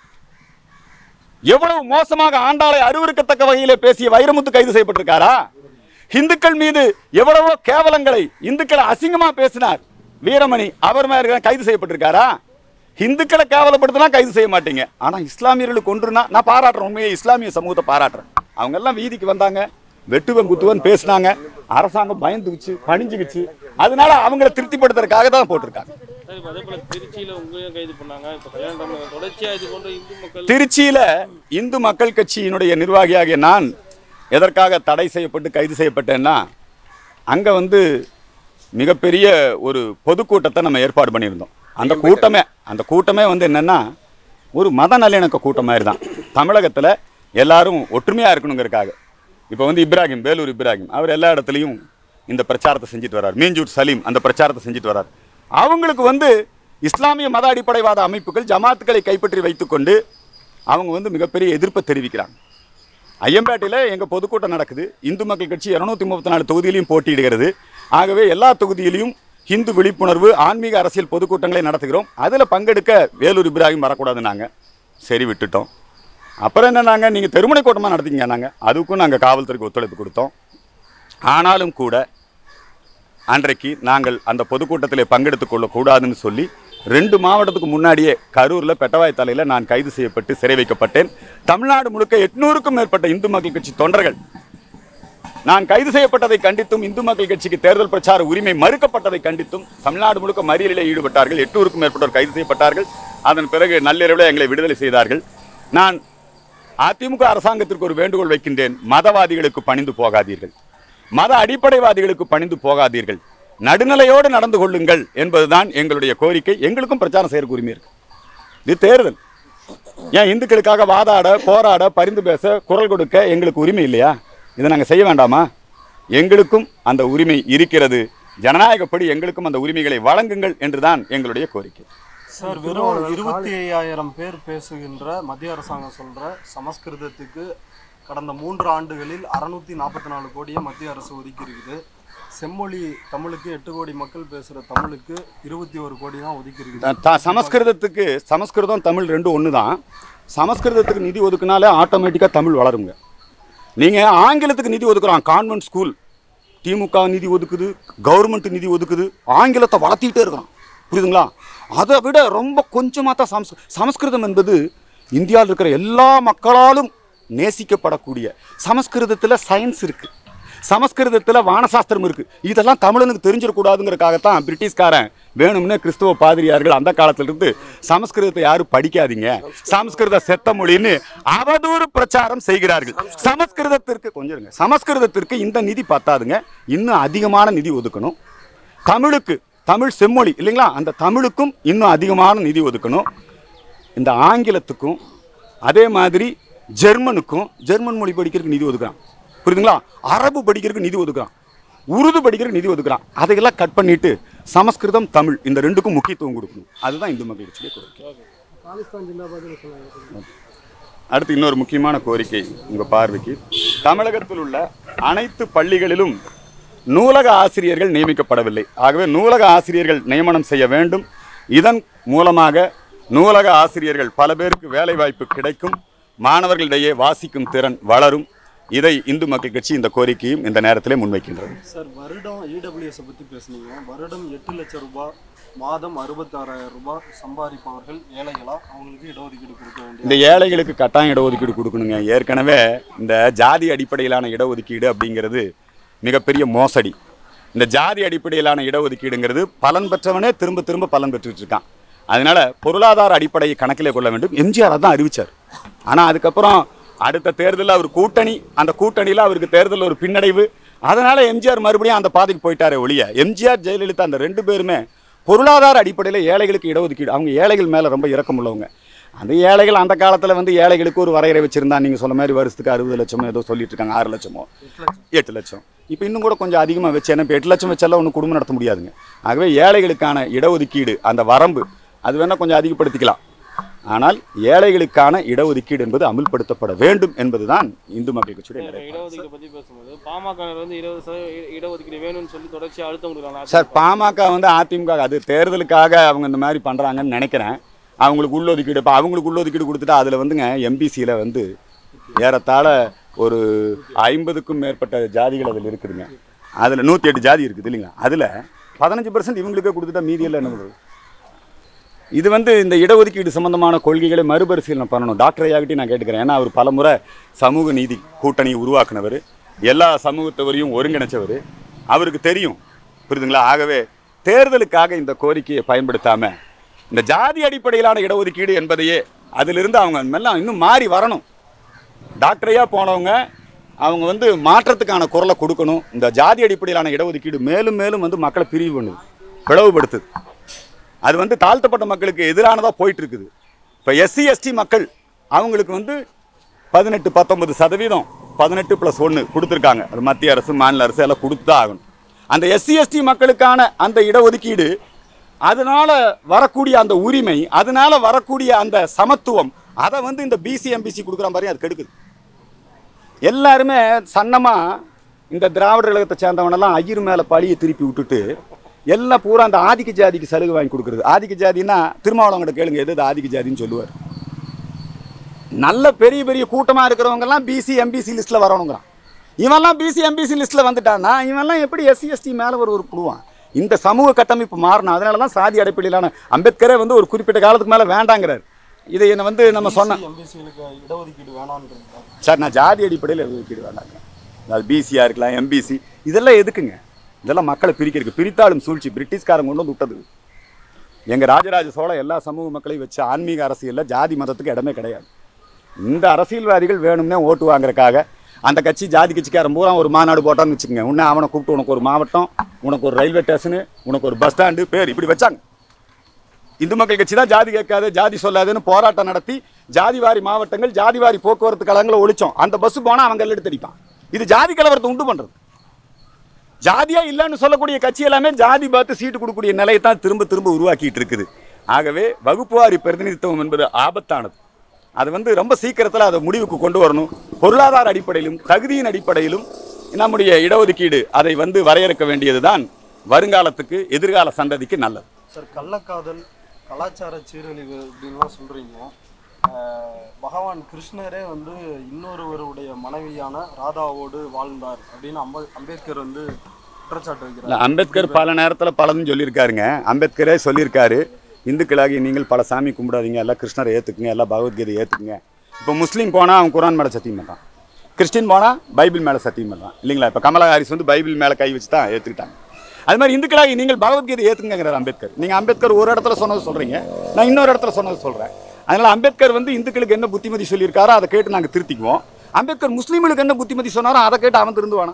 Speaker 1: எவ்வளவு மோசமாக ஆண்டாளை அருவருக்கத்தக்க வகையிலே பேசிய வைரமுத்து கைது செய்யப்பட்டிருக்காரா இந்துக்கள் மீது எவ்வளவோ கேவலங்களை இந்துக்களை அசிங்கமா பேசினார் வீரமணி அவர் மேல கைது செய்யப்பட்டிருக்காரா இந்துக்களை கேவலப்படுத்தினா கைது செய்ய மாட்டீங்க ஆனா இஸ்லாமியர்களுக்கு ஒன்றுனா நான் பாராட்டுறேன் உண்மையை இஸ்லாமிய சமூகத்தை பாராட்டுறேன் அவங்க எல்லாம் வீதிக்கு வந்தாங்க வெட்டுவன் குத்துவன் பேசினாங்க அரசாங்கம் பயந்துக்குச்சு பணிஞ்சுக்குச்சு அதனால அவங்கள திருப்திப்படுத்துறதுக்காக தான் போட்டிருக்காங்க
Speaker 3: சார் இப்போ அதே போல திருச்சியில உங்களையும் கைது பண்ணாங்க இப்போ கல்யாணம் தொடர்ச்சியா இது போன்ற இந்து மக்கள்
Speaker 1: திருச்சியில இந்து மக்கள் கட்சியினுடைய நிர்வாகியாகிய நான் எதற்காக தடை செய்யப்பட்டு கைது செய்யப்பட்டேன்னா அங்க வந்து மிகப்பெரிய ஒரு பொதுக்கூட்டத்தை நம்ம ஏற்பாடு பண்ணியிருந்தோம் அந்த கூட்டமே அந்த கூட்டமே வந்து என்னன்னா ஒரு மத நல்லிணக்க கூட்டம் மாதிரி தான் தமிழகத்துல எல்லாரும் ஒற்றுமையா இருக்கணுங்கிறதுக்காக இப்போ வந்து இப்ராஹிம் வேலூர் இப்ராஹிம் அவர் எல்லா இடத்துலையும் இந்த பிரச்சாரத்தை செஞ்சுட்டு வர்றார் மீஞ்சூர் சலீம் அந்த பிரச்சாரத்தை செஞ்சுட்டு வர்றார் அவங்களுக்கு வந்து இஸ்லாமிய மத அடிப்படைவாத அமைப்புகள் ஜமாத்துக்களை கைப்பற்றி வைத்துக்கொண்டு அவங்க வந்து மிகப்பெரிய எதிர்ப்பை தெரிவிக்கிறாங்க ஐயம்பேட்டையில் எங்கள் பொதுக்கூட்டம் நடக்குது இந்து மக்கள் கட்சி இரநூத்தி முப்பத்தி நாலு தொகுதியிலையும் போட்டியிடுகிறது ஆகவே எல்லா தொகுதியிலையும் ஹிந்து விழிப்புணர்வு ஆன்மீக அரசியல் பொதுக்கூட்டங்களை நடத்துகிறோம் அதில் பங்கெடுக்க வேலூர் இப்ராஹிம் வரக்கூடாதுன்னாங்க சரி விட்டுட்டோம் அப்புறம் என்ன நாங்கள் நீங்கள் தெருமுனை கூட்டமாக நடத்திங்க நாங்கள் அதுக்கும் நாங்கள் காவல்துறைக்கு ஒத்துழைப்பு கொடுத்தோம் ஆனாலும் கூட அன்றைக்கு நாங்கள் அந்த பொதுக்கூட்டத்திலே பங்கெடுத்துக் கொள்ளக்கூடாதுன்னு சொல்லி ரெண்டு மாவட்டத்துக்கு முன்னாடியே கரூரில் பெட்டவாய் தலையில் நான் கைது செய்யப்பட்டு சிறை வைக்கப்பட்டேன் தமிழ்நாடு முழுக்க எட்நூறுக்கும் மேற்பட்ட இந்து மக்கள் கட்சி தொண்டர்கள் நான் கைது செய்யப்பட்டதை கண்டித்தும் இந்து மக்கள் கட்சிக்கு தேர்தல் பிரச்சார உரிமை மறுக்கப்பட்டதை கண்டித்தும் தமிழ்நாடு முழுக்க மறியலிலே ஈடுபட்டார்கள் எட்நூறுக்கும் மேற்பட்டோர் கைது செய்யப்பட்டார்கள் அதன் பிறகு நள்ளிரவில் எங்களை விடுதலை செய்தார்கள் நான் அதிமுக அரசாங்கத்திற்கு ஒரு வேண்டுகோள் வைக்கின்றேன் மதவாதிகளுக்கு பணிந்து போகாதீர்கள் மத அடிப்படைவாதிகளுக்கு பணிந்து போகாதீர்கள் நடுநிலையோடு நடந்து கொள்ளுங்கள் என்பதுதான் எங்களுடைய கோரிக்கை எங்களுக்கும் பிரச்சாரம் செய்யறதுக்கு உரிமை இருக்கு இது தேர்தல் ஏன் இந்துக்களுக்காக வாதாட போராட பரிந்து பேச குரல் கொடுக்க எங்களுக்கு உரிமை இல்லையா இதை நாங்கள் செய்ய வேண்டாமா எங்களுக்கும் அந்த உரிமை இருக்கிறது ஜனநாயகப்படி எங்களுக்கும் அந்த உரிமைகளை வழங்குங்கள் என்றுதான் எங்களுடைய கோரிக்கை
Speaker 2: சார் வெறும் இருபத்தி ஐயாயிரம் பேர் பேசுகின்ற மத்திய அரசாங்கம் சொல்ற சமஸ்கிருதத்துக்கு கடந்த மூன்று ஆண்டுகளில் அறுநூத்தி நாற்பத்தி நாலு கோடியை மத்திய அரசு ஒதுக்கி இருக்குது செம்மொழி தமிழுக்கு எட்டு கோடி மக்கள் பேசுற தமிழுக்கு இருபத்தி ஒரு கோடி தான் ஒதுக்கி இருக்குது
Speaker 1: த- த- சமஸ்கிருதத்துக்கு சமஸ்கிருதம் தமிழ் ரெண்டும் ஒன்று தான் சமஸ்கிருதத்துக்கு நிதி ஒதுக்குனாலே ஆட்டோமேட்டிக்காக தமிழ் வளருங்க நீங்கள் ஆங்கிலத்துக்கு நிதி ஒதுக்குறான் கான்வென்ட் ஸ்கூல் திமுக நிதி ஒதுக்குது கவர்மெண்ட் நிதி ஒதுக்குது ஆங்கிலத்தை வளர்த்திட்டே இருக்கிறான் புரியுதுங்களா அதை விட ரொம்ப கொஞ்சமாக தான் சமஸ் சமஸ்கிருதம் என்பது இந்தியாவில் இருக்கிற எல்லா மக்களாலும் நேசிக்கப்படக்கூடிய சமஸ்கிருதத்தில் சயின்ஸ் இருக்குது சமஸ்கிருதத்தில் வானசாஸ்திரம் இருக்கு இதெல்லாம் தமிழனுக்கு தெரிஞ்சிடக்கூடாதுங்கிறதுக்காகத்தான் பிரிட்டிஷ்காரன் வேணும்னே கிறிஸ்துவ பாதிரியார்கள் அந்த காலத்திலிருந்து சமஸ்கிருதத்தை யாரும் படிக்காதீங்க சமஸ்கிருத செத்த மொழின்னு அவதூறு பிரச்சாரம் செய்கிறார்கள் சமஸ்கிருதத்திற்கு கொஞ்சம் இருங்க சமஸ்கிருதத்திற்கு இந்த நிதி பத்தாதுங்க இன்னும் அதிகமான நிதி ஒதுக்கணும் தமிழுக்கு தமிழ் செம்மொழி இல்லைங்களா அந்த தமிழுக்கும் இன்னும் அதிகமான நிதி ஒதுக்கணும் இந்த ஆங்கிலத்துக்கும் அதே மாதிரி ஜெர்மனுக்கும் ஜெர்மன் மொழி படிக்கிறதுக்கு நிதி ஒதுக்குறான் புரியுதுங்களா அரபு படிக்கிறதுக்கு நிதி ஒதுக்குறான் உருது படிக்கிறதுக்கு நிதி ஒதுக்குறான் அதையெல்லாம் கட் பண்ணிட்டு சமஸ்கிருதம் தமிழ் இந்த ரெண்டுக்கும் முக்கியத்துவம் கொடுக்கணும் அதுதான் இந்து மக்கள் கட்சியுடைய கோரிக்கை அடுத்து இன்னொரு முக்கியமான கோரிக்கை உங்க பார்வைக்கு தமிழகத்தில் உள்ள அனைத்து பள்ளிகளிலும் நூலக ஆசிரியர்கள் நியமிக்கப்படவில்லை ஆகவே நூலக ஆசிரியர்கள் நியமனம் செய்ய வேண்டும் இதன் மூலமாக நூலக ஆசிரியர்கள் பல பேருக்கு வேலை வாய்ப்பு கிடைக்கும் மாணவர்களிடையே வாசிக்கும் திறன் வளரும் இதை இந்து மக்கள் கட்சி இந்த கோரிக்கையும் இந்த நேரத்திலே முன்வைக்கின்றது
Speaker 2: சார் வருடம் இடபிள்யூஎஸ் பத்தி பேசுனீங்க வருடம் எட்டு லட்சம் ரூபாய் மாதம் அறுபத்தாறாயிரம் ரூபாய் சம்பாதிப்பவர்கள் ஏழைகளா அவங்களுக்கு இடஒதுக்கீடு கொடுக்க வேண்டிய
Speaker 1: இந்த ஏழைகளுக்கு கட்டாயம் இடஒதுக்கீடு கொடுக்கணுங்க ஏற்கனவே இந்த ஜாதி அடிப்படையிலான இடஒதுக்கீடு அப்படிங்கிறது மிகப்பெரிய மோசடி இந்த ஜாதி அடிப்படையிலான இடஒதுக்கீடுங்கிறது பலன் பெற்றவனே திரும்ப திரும்ப பலன் பெற்றுட்டு இருக்கான் அதனால பொருளாதார அடிப்படையை கணக்கிலே கொள்ள வேண்டும் எம்ஜிஆர் அதான் அறிவிச்சார் ஆனால் அதுக்கப்புறம் அடுத்த தேர்தலில் அவர் கூட்டணி அந்த கூட்டணியில் அவருக்கு தேர்தலில் ஒரு பின்னடைவு அதனால எம்ஜிஆர் மறுபடியும் அந்த பாதைக்கு போயிட்டாரே ஒழிய எம்ஜிஆர் ஜெயலலிதா அந்த ரெண்டு பேருமே பொருளாதார அடிப்படையில் ஏழைகளுக்கு இடஒதுக்கீடு அவங்க ஏழைகள் மேலே ரொம்ப இரக்கம் உள்ளவங்க அந்த ஏழைகள் அந்த காலத்தில் வந்து ஏழைகளுக்கு ஒரு வரையறை வச்சிருந்தா நீங்கள் சொன்ன மாதிரி வருஷத்துக்கு அறுபது லட்சமோ ஏதோ சொல்லிட்டு இருக்காங்க ஆறு லட்சமோ எட்டு லட்சம் இப்போ இன்னும் கூட கொஞ்சம் அதிகமாக வச்சு ஏன்னா இப்போ எட்டு லட்சம் வச்சாலும் ஒன்றும் குடும்பம் நடத்த முடியாதுங்க ஆகவே ஏழைகளுக்கான இடஒதுக்கீடு அந்த வரம்பு அது வேணால் கொஞ்சம் அதிகப்படுத்திக்கலாம் ஆனால் ஏழைகளுக்கான இடஒதுக்கீடு என்பது அமுல்படுத்தப்பட வேண்டும் என்பதுதான் இந்து மக்கள் கட்சியுடைய
Speaker 3: இப்ப
Speaker 1: நிலைப்பாடு
Speaker 3: இடஒதுக்கீடு பத்தி பேசும்போது பாமக வந்து இருபது சதவீத இடஒதுக்கீடு வேணும்னு சொல்லி தொடர்ச்சியா அழுத்தம் கொடுக்குறாங்க
Speaker 1: சார் பாமக வந்து அதிமுக அது தேர்தலுக்காக அவங்க இந்த மாதிரி பண்ணுறாங்கன்னு நினைக்கிறேன் அவங்களுக்கு உள்ளொதுக்கீடு இப்போ அவங்களுக்கு உள்ளொதுக்கீடு கொடுத்துட்டா அதில் வந்துங்க எம்பிசியில் வந்து ஏறத்தாழ ஒரு ஐம்பதுக்கும் மேற்பட்ட ஜாதிகள் அதில் இருக்குதுங்க அதில் நூற்றி எட்டு ஜாதி இருக்குது இல்லைங்களா அதில் பதினஞ்சு பர்சன்ட் இவங்களுக்கே கொடுத்துட்டா மீதியெல்லாம் என்ன பண்ணுறது இது வந்து இந்த இடஒதுக்கீடு சம்பந்தமான கொள்கைகளை மறுபரிசீலனை பண்ணணும் டாக்டர் ஐயாகிட்டையும் நான் கேட்டுக்கிறேன் ஏன்னா அவர் பலமுறை சமூக நீதி கூட்டணி உருவாக்குனவர் எல்லா சமூகத்தவரையும் ஒருங்கிணைச்சவர் அவருக்கு தெரியும் புரியுதுங்களா ஆகவே தேர்தலுக்காக இந்த கோரிக்கையை பயன்படுத்தாம இந்த ஜாதி அடிப்படையிலான இடஒதுக்கீடு என்பதையே அதிலிருந்து அவங்க மெல்லாம் இன்னும் மாறி வரணும் டாக்டரையாக போனவங்க அவங்க வந்து மாற்றத்துக்கான குரலை கொடுக்கணும் இந்த ஜாதி அடிப்படையிலான இடஒதுக்கீடு மேலும் மேலும் வந்து மக்களை பிரிவு பண்ணுது பிளவுபடுத்துது அது வந்து தாழ்த்தப்பட்ட மக்களுக்கு எதிரானதாக போயிட்டு இருக்குது இப்போ எஸ்சி எஸ்டி மக்கள் அவங்களுக்கு வந்து பதினெட்டு பத்தொன்பது சதவீதம் பதினெட்டு ப்ளஸ் ஒன்று கொடுத்துருக்காங்க அது மத்திய அரசு மாநில அரசு எல்லாம் கொடுத்து தான் ஆகணும் அந்த எஸ்சி எஸ்டி மக்களுக்கான அந்த இடஒதுக்கீடு அதனால வரக்கூடிய அந்த உரிமை அதனால வரக்கூடிய அந்த சமத்துவம் அதை வந்து இந்த பிசி எம்பிசி கொடுக்குற மாதிரி அது கெடுக்குது எல்லாருமே சன்னமாக இந்த திராவிட கழகத்தை சேர்ந்தவனெல்லாம் ஐயர் மேலே பழியை திருப்பி விட்டுட்டு எல்லாம் பூரா அந்த ஆதிக்க ஜாதிக்கு சலுகை வாங்கி கொடுக்குறது ஆதிக்க ஜாதின்னா திருமாவளவங்கிட்ட கேளுங்க எது இது ஆதிக்க ஜாதின்னு சொல்லுவார் நல்ல பெரிய பெரிய கூட்டமாக இருக்கிறவங்கெல்லாம் பிசி எம்பிசி லிஸ்ட்டில் வரணுங்கிறான் இவன்லாம் பிசி எம்பிசி லிஸ்ட்டில் வந்துட்டான்னா இவன்லாம் எப்படி எஸ்சி எஸ்டி மேலே ஒரு ஒரு குழுவான் இந்த சமூக கட்டமைப்பு மாறணும் அதனால தான் சாதி அடிப்படையிலான அம்பேத்கரே வந்து ஒரு குறிப்பிட்ட காலத்துக்கு மேலே வேண்டாங்கிறார் இதை என்ன வந்து நம்ம சொன்ன
Speaker 2: எம்பிசிகளுக்கு இடஒதுக்கீடு வேணான்றது
Speaker 1: சார் நான் ஜாதி அடிப்படையில் ஒதுக்கீடு வேண்டாங்க அது பிசியாக இருக்கலாம் எம்பிசி இதெல்லாம் எதுக்குங்க இதெல்லாம் மக்களை பிரிக்கிறதுக்கு பிரித்தாளும் சூழ்ச்சி பிரிட்டிஷ்காரங்க கொண்டு வந்து விட்டது எங்கள் ராஜராஜ சோழன் எல்லா சமூக மக்களையும் வச்சு ஆன்மீக அரசியலில் ஜாதி மதத்துக்கு இடமே கிடையாது இந்த அரசியல்வாதிகள் வேணும்னே ஓட்டு வாங்குறதுக்காக அந்த கட்சி ஜாதி கட்சிக்காரன் பூரா ஒரு மாநாடு போட்டான்னு வச்சுக்கோங்க உடனே அவனை கூப்பிட்டு உனக்கு ஒரு மாவட்டம் உனக்கு ஒரு ரயில்வே ஸ்டேஷனு உனக்கு ஒரு பஸ் ஸ்டாண்டு பேர் இப்படி வச்சாங்க இந்து மக்கள் கட்சி தான் ஜாதி கேட்காது ஜாதி சொல்லாதுன்னு போராட்டம் நடத்தி ஜாதிவாரி மாவட்டங்கள் ஜாதிவாரி போக்குவரத்து கழகங்களை ஒழிச்சோம் அந்த பஸ் போனால் அவங்க எடுத்து அடிப்பான் இது ஜாதி கலவரத்தை உண்டு பண்ணுறது ஜாதியா இல்லைன்னு சொல்லக்கூடிய கட்சி எல்லாமே ஜாதி பார்த்து சீட்டு கொடுக்கக்கூடிய நிலையை தான் திரும்ப திரும்ப உருவாக்கிட்டு இருக்குது ஆகவே வகுப்புவாரி பிரதிநிதித்துவம் என்பது ஆபத்தானது அது வந்து ரொம்ப சீக்கிரத்தில் அதை முடிவுக்கு கொண்டு வரணும் பொருளாதார அடிப்படையிலும் தகுதியின் அடிப்படையிலும் நம்முடைய இடஒதுக்கீடு அதை வந்து வரையறுக்க வேண்டியதுதான் வருங்காலத்துக்கு எதிர்கால சந்ததிக்கு நல்லது
Speaker 2: சார் கள்ளக்காதல் கலாச்சார சீரழிவு அப்படின்லாம் சொல்றீங்க ஆஹ் பகவான் கிருஷ்ணரே வந்து இன்னொருவருடைய மனைவியான ராதாவோடு வாழ்ந்தார் அப்படின்னு அம்ப அம்பேத்கர் வந்து குற்றச்சாட்டு
Speaker 1: இல்ல,
Speaker 2: வைக்கிறார்
Speaker 1: அம்பேத்கர் பல நேரத்தில் பலதும் சொல்லியிருக்காருங்க அம்பேத்கரே சொல்லியிருக்காரு இந்துக்களாகி நீங்கள் பல சாமி கும்பிடாதீங்க எல்லாம் கிருஷ்ணரை ஏற்றுக்குங்க எல்லாம் பகவத்கீதை ஏற்றுக்குங்க இப்போ முஸ்லீம் போனால் அவன் குரான் மேலே சத்தியம் பண்ணுறான் கிறிஸ்டின் போனால் பைபிள் மேலே சத்தியம் பண்ணுறான் இல்லைங்களா இப்போ கமலா ஹாரிஸ் வந்து பைபிள் மேலே கை வச்சு தான் ஏற்றுக்கிட்டாங்க அது மாதிரி இந்துக்களாகி நீங்கள் பகவத்கீதை ஏற்றுங்கிறார் அம்பேத்கர் நீங்கள் அம்பேத்கர் ஒரு இடத்துல சொன்னது சொல்கிறீங்க நான் இன்னொரு இடத்துல சொன்னது சொல்கிறேன் அதனால் அம்பேத்கர் வந்து இந்துக்களுக்கு என்ன புத்திமதி சொல்லியிருக்காரோ அதை கேட்டு நாங்கள் திருத்திக்குவோம் அம்பேத்கர் முஸ்லீம்களுக்கு என்ன புத்திமதி சொன்னாரோ அதை கேட்டு அவன் திருந்துவானா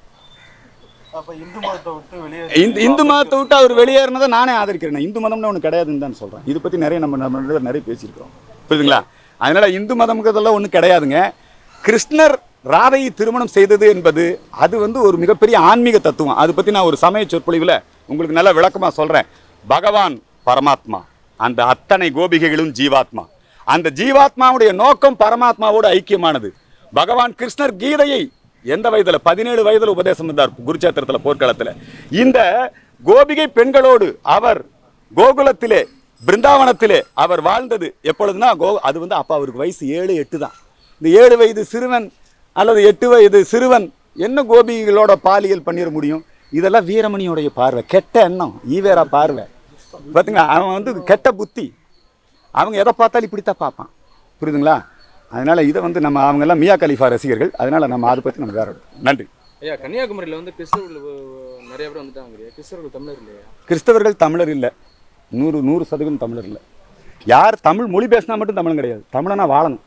Speaker 2: அப்ப இந்து மதத்தை விட்டு வெளியே
Speaker 1: இந்து இந்து மதத்தை விட்டு அவர் வெளியேறினதை நானே ஆதரிக்கிறேன் இந்து மதம்னு ஒன்று கிடையாதுன்னு தான் சொல்கிறேன் இதை பற்றி நிறைய நம்ம நம்ம ரெண்டு பேரும் நிறைய பேசியிருக்கிறோம் புரியுதுங்களா அதனால் இந்து மதம்ங்கிறதெல்லாம் ஒன்றும் கிடையாதுங்க கிருஷ்ணர் ராதையை திருமணம் செய்தது என்பது அது வந்து ஒரு மிகப்பெரிய ஆன்மீக தத்துவம் அதை பற்றி நான் ஒரு சமய சொற்பொழிவில் உங்களுக்கு நல்ல விளக்கமாக சொல்கிறேன் பகவான் பரமாத்மா அந்த அத்தனை கோபிகைகளும் ஜீவாத்மா அந்த ஜீவாத்மாவுடைய நோக்கம் பரமாத்மாவோடு ஐக்கியமானது பகவான் கிருஷ்ணர் கீதையை எந்த வயதுல பதினேழு வயதுல உபதேசம் இருந்தார் குருச்சேத்திரத்துல போர்க்களத்துல இந்த கோபிகை பெண்களோடு அவர் கோகுலத்திலே பிருந்தாவனத்திலே அவர் வாழ்ந்தது எப்பொழுதுனா கோ அது வந்து அப்போ அவருக்கு வயசு ஏழு எட்டு தான் இந்த ஏழு வயது சிறுவன் அல்லது எட்டு வயது சிறுவன் என்ன கோபிகளோட பாலியல் பண்ணிட முடியும் இதெல்லாம் வீரமணியோடைய பார்வை கெட்ட எண்ணம் ஈவேரா பார்வை பார்த்தீங்களா அவன் வந்து கெட்ட புத்தி அவங்க எதை பார்த்தாலும் இப்படித்தான் பார்ப்பான் புரியுதுங்களா அதனால இதை வந்து நம்ம அவங்க எல்லாம் மியா கலிஃபா ரசிகர்கள் அதனால நம்ம அதை பற்றி நம்ம வேற எடுப்போம். நன்றி
Speaker 3: ஐயா கன்னியாகுமரியில வந்து கிறிஸ்தவர்கள் அஹ், நிறைய பேர் வந்துட்டாங்க இல்லையா கிறிஸ்தவர்கள் தமிழர் இல்லையா
Speaker 1: கிறிஸ்தவர்கள் தமிழர் இல்லை நூறு நூறு சதவீதம் தமிழர் இல்லை யார் தமிழ் மொழி பேசினா மட்டும் தமிழன் கிடையாது தமிழனா வாழணும்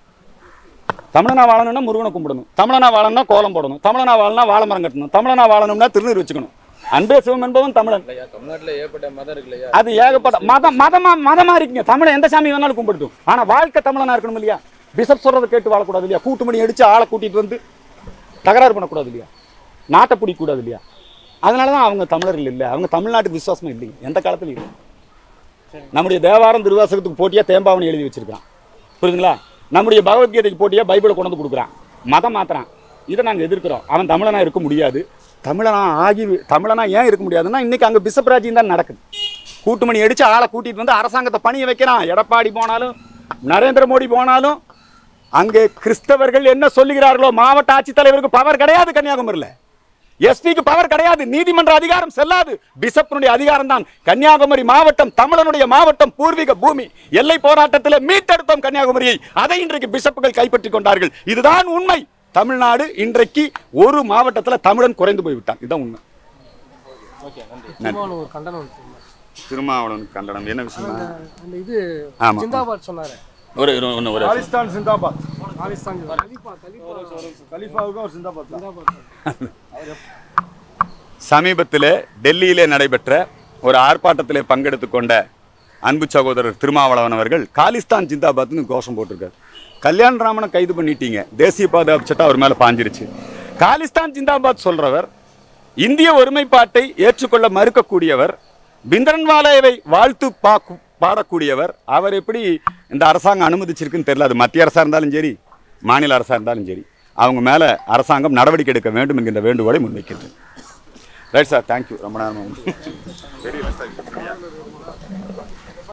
Speaker 1: தமிழனா வாழணும்னா முருகனை கும்பிடணும் தமிழனா வாழணும்னா கோலம் போடணும் தமிழனா வாழணும்னா வாழை மரம் கட்டணும் தமிழனா வாழணும்னா திருநீர் வச்சுக்கணும் அன்பே சிவம் என்பவன் தமிழன்
Speaker 3: இல்லையா தமிழ்நாட்டுல ஏற்பட்ட மதம் இருக்கு இல்லையா
Speaker 1: அது ஏகப்பட்ட மதம் மதமா மதமா இருக்கீங்க தமிழை எந்த சாமி வேணாலும் கும்பிடுட்டும் ஆனா வாழ்க்கை தமிழனா இருக்கணும் இல்லையா பிசப் சொல்றதை கேட்டு வாழக்கூடாது இல்லையா கூட்டு மணி அடிச்சு ஆளை கூட்டிட்டு வந்து தகராறு பண்ணக்கூடாது இல்லையா நாட்டை பிடிக்கக்கூடாது இல்லையா அதனால தான் அவங்க தமிழர்கள் இல்லை அவங்க தமிழ்நாட்டுக்கு விசுவாசமே இல்லைங்க எந்த காலத்துலையும் இல்லை நம்முடைய தேவாரம் திருவாசகத்துக்கு போட்டியா தேம்பாவணி எழுதி வச்சிருக்கான் புரியுதுங்களா நம்முடைய பகவத்கீதைக்கு போட்டியா பைபிளை கொண்டு வந்து கொடுக்குறான் மதம் மாத்துறான் இதை நாங்கள் எதிர்க்கிறோம் அவன் தமிழனா இருக்க முடியாது தமிழனா ஆகி தமிழனா ஏன் இருக்க முடியாதுன்னா இன்னைக்கு அங்கே பிசப் ராஜ்யம் தான் நடக்குது கூட்டுமணி அடிச்சு ஆளை கூட்டிட்டு வந்து அரசாங்கத்தை பணிய வைக்கிறான் எடப்பாடி போனாலும் நரேந்திர மோடி போனாலும் அங்கே கிறிஸ்தவர்கள் என்ன சொல்லுகிறார்களோ மாவட்ட ஆட்சித்தலைவருக்கு பவர் கிடையாது கன்னியாகுமரியில் எஸ்பிக்கு பவர் கிடையாது நீதிமன்ற அதிகாரம் செல்லாது பிஷப்னுடைய அதிகாரம் தான் கன்னியாகுமரி மாவட்டம் தமிழனுடைய மாவட்டம் பூர்வீக பூமி எல்லை போராட்டத்தில் மீட்டெடுத்தோம் கன்னியாகுமரியை அதை இன்றைக்கு பிஷப்புகள் கைப்பற்றிக் கொண்டார்கள் இதுதான் உண்மை தமிழ்நாடு இன்றைக்கு ஒரு மாவட்டத்தில் தமிழன் குறைந்து போய்விட்டான் இதுதான் உண்மை
Speaker 3: ஓகே நன்றி
Speaker 4: திருமாவளவன் ஒரு கண்டனம் வச்சிருந்தார்.
Speaker 1: திருமாவளவன் கண்டனம் என்ன விஷயம்
Speaker 4: அந்த இது
Speaker 1: ஆமா.
Speaker 4: ஜிந்தாபாத் சொன்னாரு
Speaker 1: ஒரு ஒரு- ஒண்ணு ஒரு
Speaker 2: பாகிஸ்தான் சிந்தாபாத்
Speaker 4: பாகிஸ்தான் கலிஃபா கலிஃபா
Speaker 2: கலிஃபாவுக்கு ஒரு சிந்தாபாத் தான்.
Speaker 1: சமீபத்தில் டெல்லியிலே நடைபெற்ற ஒரு ஆர்ப்பாட்டத்திலே பங்கெடுத்து கொண்ட அன்பு சகோதரர் திருமாவளவன் அவர்கள் காலிஸ்தான் ஜிந்தாபாத்னு கோஷம் போட்டிருக்காரு கல்யாண ராமனை கைது பண்ணிட்டீங்க தேசிய பாதுகாப்பு சட்டம் அவர் மேலே பாஞ்சிருச்சு காலிஸ்தான் ஜிந்தாபாத் சொல்றவர் இந்திய ஒருமைப்பாட்டை ஏற்றுக்கொள்ள மறுக்கக்கூடியவர் பிந்தரன்வாலேவை வாழ்த்து பா பாடக்கூடியவர் அவர் எப்படி இந்த அரசாங்கம் அனுமதிச்சிருக்குன்னு தெரியல அது மத்திய அரசாக இருந்தாலும் சரி மாநில அரசாக இருந்தாலும் சரி அவங்க மேலே அரசாங்கம் நடவடிக்கை எடுக்க வேண்டும் என்கின்ற வேண்டுகோளை முன்வைக்கின்றேன் ரைட் சார் தேங்க்யூ ரொம்ப நேரம் தெரியல சார்